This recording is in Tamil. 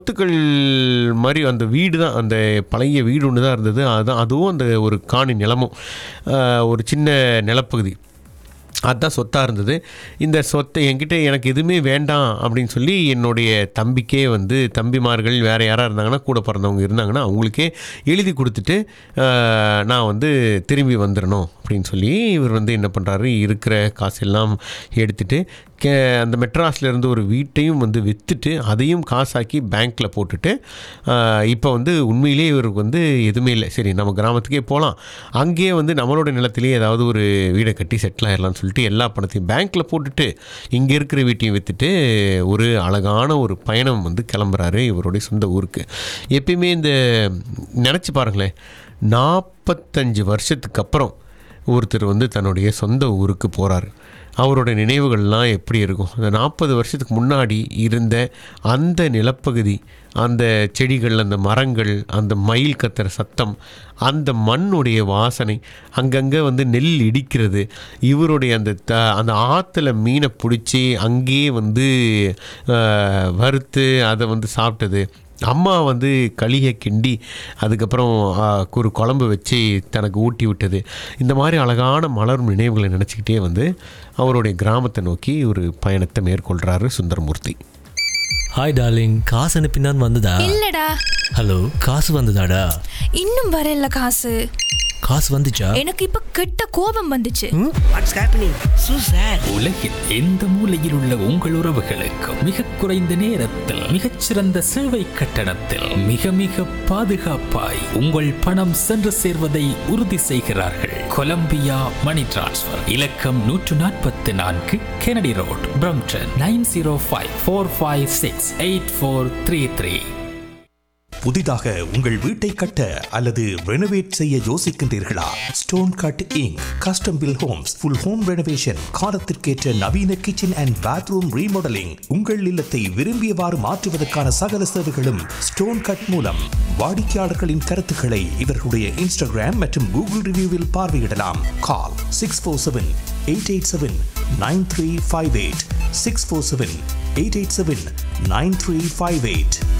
சொத்துக்கள் மாதிரி அந்த வீடு தான் அந்த பழைய வீடு ஒன்று தான் இருந்தது அதுதான் அதுவும் அந்த ஒரு காணி நிலமும் ஆஹ், ஒரு சின்ன நிலப்பகுதி அதுதான் சொத்தாக இருந்தது இந்த சொத்தை என்கிட்ட எனக்கு எதுவுமே வேண்டாம் அப்படின்னு சொல்லி என்னுடைய தம்பிக்கே வந்து தம்பிமார்கள் வேறு யாராக இருந்தாங்கன்னா கூட பிறந்தவங்க இருந்தாங்கன்னா அவங்களுக்கே எழுதி கொடுத்துட்டு ஆஹ், நான் வந்து திரும்பி வந்துடணும் அப்படின்னு சொல்லி இவர் வந்து என்ன பண்ணுறாரு இருக்கிற காசெல்லாம் எடுத்துட்டு கே அந்த மெட்ராஸ்ல இருந்து ஒரு வீட்டையும் வந்து விற்றுட்டு அதையும் காசாக்கி பேங்க்கில் போட்டுட்டு இப்போ வந்து உண்மையிலேயே இவருக்கு வந்து எதுவுமே இல்லை சரி நம்ம கிராமத்துக்கே போகலாம் அங்கேயே வந்து நம்மளோட நிலத்திலேயே ஏதாவது ஒரு வீடை கட்டி செட்டில் ஆயிடலாம்னு சொல்லிட்டு எல்லா பணத்தையும் பேங்க்கில் போட்டுட்டு இங்கே இருக்கிற வீட்டையும் விற்றுட்டு ஒரு அழகான ஒரு பயணம் வந்து கிளம்புறாரு இவருடைய சொந்த ஊருக்கு எப்பயுமே இந்த நினச்சி பாருங்களேன் நாற்பத்தஞ்சு வருஷத்துக்கு அப்புறம் ஒருத்தர் வந்து தன்னுடைய சொந்த ஊருக்கு போகிறாரு அவரோட நினைவுகள்லாம் எப்படி இருக்கும் அந்த நாற்பது வருஷத்துக்கு முன்னாடி இருந்த அந்த நிலப்பகுதி அந்த செடிகள் அந்த மரங்கள் அந்த மயில் கத்துற சத்தம் அந்த மண்ணுடைய வாசனை அங்கங்கே வந்து நெல் இடிக்கிறது இவருடைய அந்த த அந்த ஆற்றுல மீனை பிடிச்சி அங்கேயே வந்து ஆஹ், வறுத்து அதை வந்து சாப்பிட்டது அம்மா வந்து களியை கிண்டி அதுக்கப்புறம் ஆ, ஒரு குழம்பு வச்சு தனக்கு ஊட்டி விட்டது இந்த மாதிரி அழகான மலரும் நினைவுகளை நினச்சிக்கிட்டே வந்து அவருடைய கிராமத்தை நோக்கி ஒரு பயணத்தை மேற்கொள்கிறாரு சுந்தரமூர்த்தி ஹாய் டார்லிங் காசு அனுப்பினான் வந்ததா இல்லடா ஹலோ காசு வந்ததாடா இன்னும் வரல காசு காசு வந்துச்சா எனக்கு இப்ப கெட்ட கோபம் வந்துச்சு வாட்ஸ் ஹேப்பனிங் சூ சார் உலகில் எந்த மூலையில் உள்ள உங்கள் உறவுகளுக்கும் மிக குறைந்த நேரத்தில் மிகச்சிறந்த சேவை கட்டணத்தில் மிக மிக பாதுகாப்பாய் உங்கள் பணம் சென்று சேர்வதை உறுதி செய்கிறார்கள் கொலம்பியா மணி டிரான்ஸ்ஃபர் இலக்கம் நூற்று நாற்பத்தி நான்கு Kennedy road Brampton nine zero five four five six eight four three three புதிதாக உங்கள் வீட்டை கட்ட அல்லது ரெனோவேட் செய்ய யோசிக்கின்றீர்களா stone cut Inc custom built homes full home renovation காலத்திற்கேற்ற நவீன கிச்சன் அண்ட் பாத்ரூம் ரீமாடலிங் உங்கள் இல்லத்தை விரும்பியவாறு மாற்றுவதற்கான சகல சேவைகளும் ஸ்டோன் கட் மூலம் வாடிக்கையாளர்களின் கருத்துக்களை இவர்களுடைய இன்ஸ்டாகிராம் மற்றும் கூகுள் ரிவ்யூவில் பார்வையிடலாம் call six four seven eight eight seven nine three five eight six four seven eight eight seven nine three five eight